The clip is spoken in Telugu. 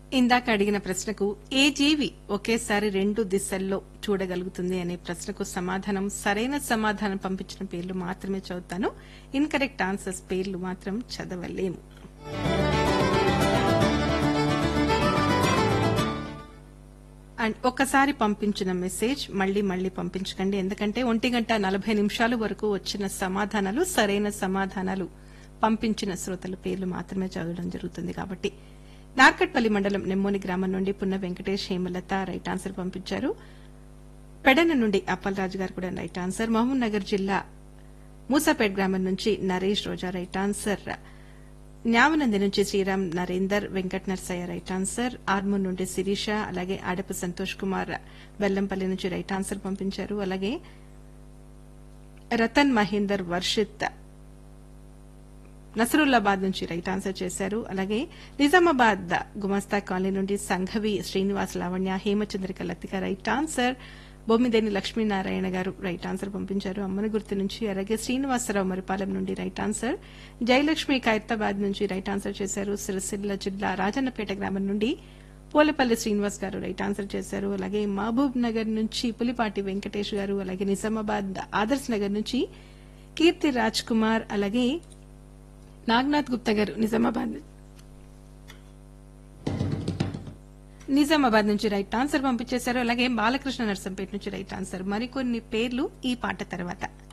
ఇందాక అడిగిన ప్రశ్నకు ఏ జీవి ఒకేసారి రెండు దిశల్లో చూడగలుగుతుంది అనే ప్రశ్నకు సమాధానం సరైన సమాధానం పంపించిన పేర్లు మాత్రమే చదువుతాను ఇన్కరెక్ట్ ఆన్సర్స్ పేర్లు మాత్రం చదవలేము అండ్ ఒక్కసారి పంపించిన మెసేజ్ మళ్ళీ మళ్ళీ పంపించకండి ఎందుకంటే ఒంటి గంట నలభై నిమిషాల వరకు వచ్చిన సమాధానాలు సరైన సమాధానాలు పంపించిన శ్రోతల పేర్లు మాత్రమే చదవడం జరుగుతుంది కాబట్టి నార్కట్పల్లి మండలం నెమ్మోని గ్రామం నుండి పున్న వెంకటేష్ హేమలత రైట్ ఆన్సర్ పంపించారు పెడన నుండి అప్పలరాజు గారు కూడా రైట్ ఆన్సర్ మహబూబ్ నగర్ జిల్లా మూసాపేట్ గ్రామం నుంచి నరేష్ రోజా రైట్ ఆన్సర్ న్యామనంది నుంచి శ్రీరామ్ నరేందర్ వెంకట నర్సయ్య రైట్ ఆన్సర్ ఆర్మూర్ నుండి శిరీష అలాగే ఆడపు సంతోష్ కుమార్ బెల్లంపల్లి నుంచి రైట్ ఆన్సర్ పంపించారు అలాగే రతన్ మహేందర్ వర్షిత్ నసరుల్లాబాద్ నుంచి రైట్ ఆన్సర్ చేశారు అలాగే నిజామాబాద్ గుమస్తా కాలనీ నుండి Sanghavi Srinivas Lavanya Hemachandrika Lathika right answer Bommideni Lakshminarayana garu right answer పంపించారు అమ్మన గుర్తు నుంచి అలాగే శ్రీనివాసరావు మరిపాలెం నుండి రైట్ ఆన్సర్ జయలక్ష్మి ఖైరతాబాద్ నుంచి రైట్ ఆన్సర్ చేశారు సిరిసిల్ల జిల్లా రాజన్నపేట గ్రామం నుండి పోలపల్లి శ్రీనివాస్ గారు రైట్ ఆన్సర్ చేశారు అలాగే మహబూబ్ నగర్ నుంచి పులిపాటి వెంకటేష్ గారు అలాగే నిజామాబాద్ ఆదర్శ్ నగర్ నుంచి కీర్తి రాజ్ కుమార్ అలాగే నాగనాథ్ గుప్తా గారు నిజామాబాద్ నిజామాబాద్ నుంచి రైట్ ఆన్సర్ పంపించేశారు అలాగే బాలకృష్ణ నర్సంపేట నుంచి రైట్ ఆన్సర్ మరికొన్ని పేర్లు ఈ పాట తర్వాత